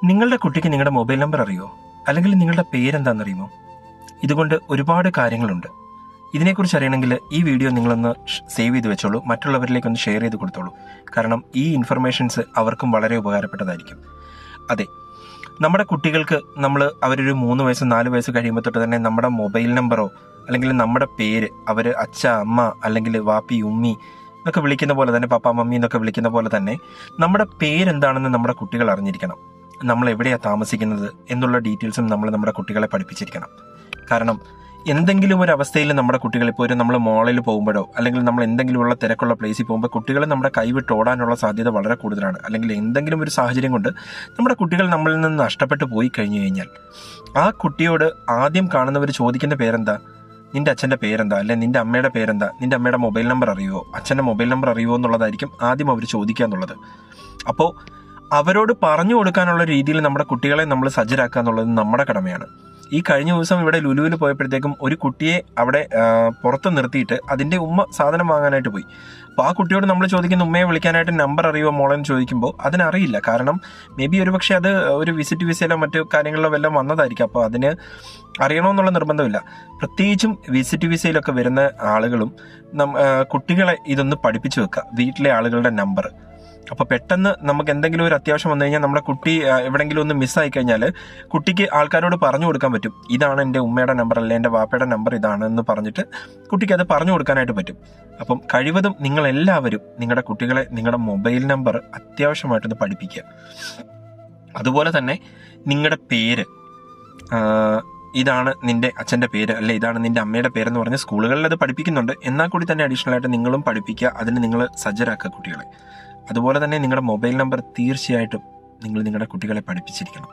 നിങ്ങളുടെ കുട്ടിക്ക് നിങ്ങളുടെ മൊബൈൽ നമ്പർ അറിയോ അല്ലെങ്കിൽ നിങ്ങളുടെ പേരെന്താണെന്നറിയുമോ ഇതുകൊണ്ട് ഒരുപാട് കാര്യങ്ങളുണ്ട് ഇതിനെക്കുറിച്ച് അറിയണമെങ്കിൽ ഈ വീഡിയോ നിങ്ങളൊന്ന് സേവ് ചെയ്ത് വെച്ചോളൂ മറ്റുള്ളവരിലേക്ക് ഒന്ന് ഷെയർ ചെയ്ത് കൊടുത്തോളൂ കാരണം ഈ ഇൻഫർമേഷൻസ് അവർക്കും വളരെ ഉപകാരപ്പെട്ടതായിരിക്കും അതെ നമ്മുടെ കുട്ടികൾക്ക് നമ്മൾ അവരൊരു മൂന്ന് വയസ്സ് നാല് വയസ്സ് കഴിയുമ്പോൾ തൊട്ട് തന്നെ നമ്മുടെ മൊബൈൽ നമ്പറോ അല്ലെങ്കിൽ നമ്മുടെ പേര് അവർ അച്ഛ അമ്മ അല്ലെങ്കിൽ വാപ്പി ഉമ്മി എന്നൊക്കെ വിളിക്കുന്ന പോലെ തന്നെ പപ്പ മമ്മി എന്നൊക്കെ വിളിക്കുന്ന പോലെ തന്നെ നമ്മുടെ പേരെന്താണെന്ന് നമ്മുടെ കുട്ടികൾ അറിഞ്ഞിരിക്കണം നമ്മൾ എവിടെയാണ് താമസിക്കുന്നത് എന്നുള്ള ഡീറ്റെയിൽസും നമ്മൾ നമ്മുടെ കുട്ടികളെ പഠിപ്പിച്ചിരിക്കണം കാരണം എന്തെങ്കിലും ഒരു അവസ്ഥയിൽ നമ്മുടെ കുട്ടികൾ ഇപ്പോൾ ഒരു നമ്മൾ മോളിൽ പോകുമ്പോഴോ അല്ലെങ്കിൽ നമ്മൾ എന്തെങ്കിലും ഉള്ള തിരക്കുള്ള പ്ലേസിൽ പോകുമ്പോൾ കുട്ടികൾ നമ്മുടെ കൈവിട്ട് ഓടാനുള്ള സാധ്യത വളരെ കൂടുതലാണ് അല്ലെങ്കിൽ എന്തെങ്കിലും ഒരു സാഹചര്യം കൊണ്ട് നമ്മുടെ കുട്ടികൾ നമ്മളിൽ നിന്ന് നഷ്ടപ്പെട്ടു പോയി കഴിഞ്ഞു കഴിഞ്ഞാൽ ആ കുട്ടിയോട് ആദ്യം കാണുന്നവർ ചോദിക്കുന്ന പേരെന്താ നിന്റെ അച്ഛന്റെ പേരെന്താ അല്ലെ നിന്റെ അമ്മയുടെ പേരെന്താ നിന്റെ അമ്മയുടെ മൊബൈൽ നമ്പർ അറിയുമോ അച്ഛന്റെ മൊബൈൽ നമ്പർ അറിയുമോ എന്നുള്ളതായിരിക്കും ആദ്യം അവർ ചോദിക്കുക എന്നുള്ളത് അപ്പോൾ അവരോട് പറഞ്ഞു കൊടുക്കാനുള്ള രീതിയിൽ നമ്മുടെ കുട്ടികളെ നമ്മൾ സജ്ജരാക്കുക എന്നുള്ളത് നമ്മുടെ കടമയാണ് ഈ കഴിഞ്ഞ ദിവസം ഇവിടെ ലുലുവിൽ പോയപ്പോഴത്തേക്കും ഒരു കുട്ടിയെ അവിടെ ആ, പുറത്ത് നിർത്തിയിട്ട് അതിന്റെ ഉമ്മ സാധനം വാങ്ങാനായിട്ട് പോയി അപ്പോൾ ആ കുട്ടിയോട് നമ്മൾ ചോദിക്കുന്ന ഉമ്മയെ വിളിക്കാനായിട്ട് നമ്പർ അറിയുമോ മോളെന്ന് ചോദിക്കുമ്പോൾ അതിനറിയില്ല കാരണം മേ ബി ഒരുപക്ഷെ അത് ഒരു വിസിറ്റ് വിസയിലോ മറ്റു കാര്യങ്ങളിലോ വല്ലതും വന്നതായിരിക്കും അപ്പോൾ അതിന് അറിയണമെന്നുള്ള നിർബന്ധമില്ല പ്രത്യേകിച്ചും വിസിറ്റ് വിസയിലൊക്കെ വരുന്ന ആളുകളും നം- ആ, കുട്ടികളെ ഇതൊന്ന് പഠിപ്പിച്ചു വെക്കുക വീട്ടിലെ ആളുകളുടെ നമ്പർ അപ്പൊ പെട്ടെന്ന് നമുക്ക് എന്തെങ്കിലും ഒരു അത്യാവശ്യം വന്നു കഴിഞ്ഞാൽ നമ്മുടെ കുട്ടി ആ, എവിടെയെങ്കിലും ഒന്ന് മിസ്സായി കഴിഞ്ഞാൽ കുട്ടിക്ക് ആൾക്കാരോട് പറഞ്ഞു കൊടുക്കാൻ പറ്റും ഇതാണ് എൻ്റെ ഉമ്മയുടെ നമ്പർ അല്ലെ എൻ്റെ വാപ്പയുടെ നമ്പർ ഇതാണ് എന്ന് പറഞ്ഞിട്ട് കുട്ടിക്ക് അത് പറഞ്ഞു കൊടുക്കാനായിട്ട് പറ്റും അപ്പം കഴിവതും നിങ്ങൾ എല്ലാവരും നിങ്ങളുടെ കുട്ടികളെ നിങ്ങളുടെ മൊബൈൽ നമ്പർ അത്യാവശ്യമായിട്ടൊന്ന് പഠിപ്പിക്കുക അതുപോലെ തന്നെ നിങ്ങളുടെ പേര് ആ, ഇതാണ് നിന്റെ അച്ഛന്റെ പേര് അല്ലെ ഇതാണ് നിന്റെ അമ്മയുടെ പേരെന്ന് പറഞ്ഞ് സ്കൂളുകളിൽ അത് പഠിപ്പിക്കുന്നുണ്ട് എന്നാൽ കൂടി തന്നെ അഡീഷണൽ ആയിട്ട് നിങ്ങളും പഠിപ്പിക്കുക അതിന് നിങ്ങൾ സജ്ജരാക്കുക കുട്ടികളെ അതുപോലെ തന്നെ നിങ്ങളുടെ മൊബൈൽ നമ്പർ തീർച്ചയായിട്ടും നിങ്ങൾ നിങ്ങളുടെ കുട്ടികളെ പഠിപ്പിച്ചിരിക്കണം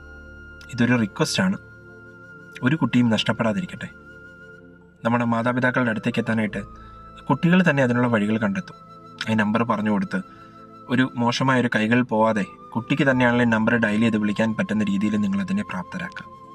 ഇതൊരു റിക്വസ്റ്റ് ആണ് ഒരു കുട്ടിയും നഷ്ടപ്പെടാതിരിക്കട്ടെ നമ്മുടെ മാതാപിതാക്കളുടെ അടുത്തേക്ക് എത്താനായിട്ട് കുട്ടികൾ തന്നെ അതിനുള്ള വഴികൾ കണ്ടെത്തും ഈ നമ്പർ പറഞ്ഞു കൊടുത്ത് ഒരു മോശമായ ഒരു കൈകൾ പോവാതെ കുട്ടിക്ക് തന്നെയാണെങ്കിലും നമ്പർ ഡയൽ ചെയ്ത് വിളിക്കാൻ പറ്റുന്ന രീതിയിൽ നിങ്ങൾ അതിനെ പ്രാപ്തരാക്കുക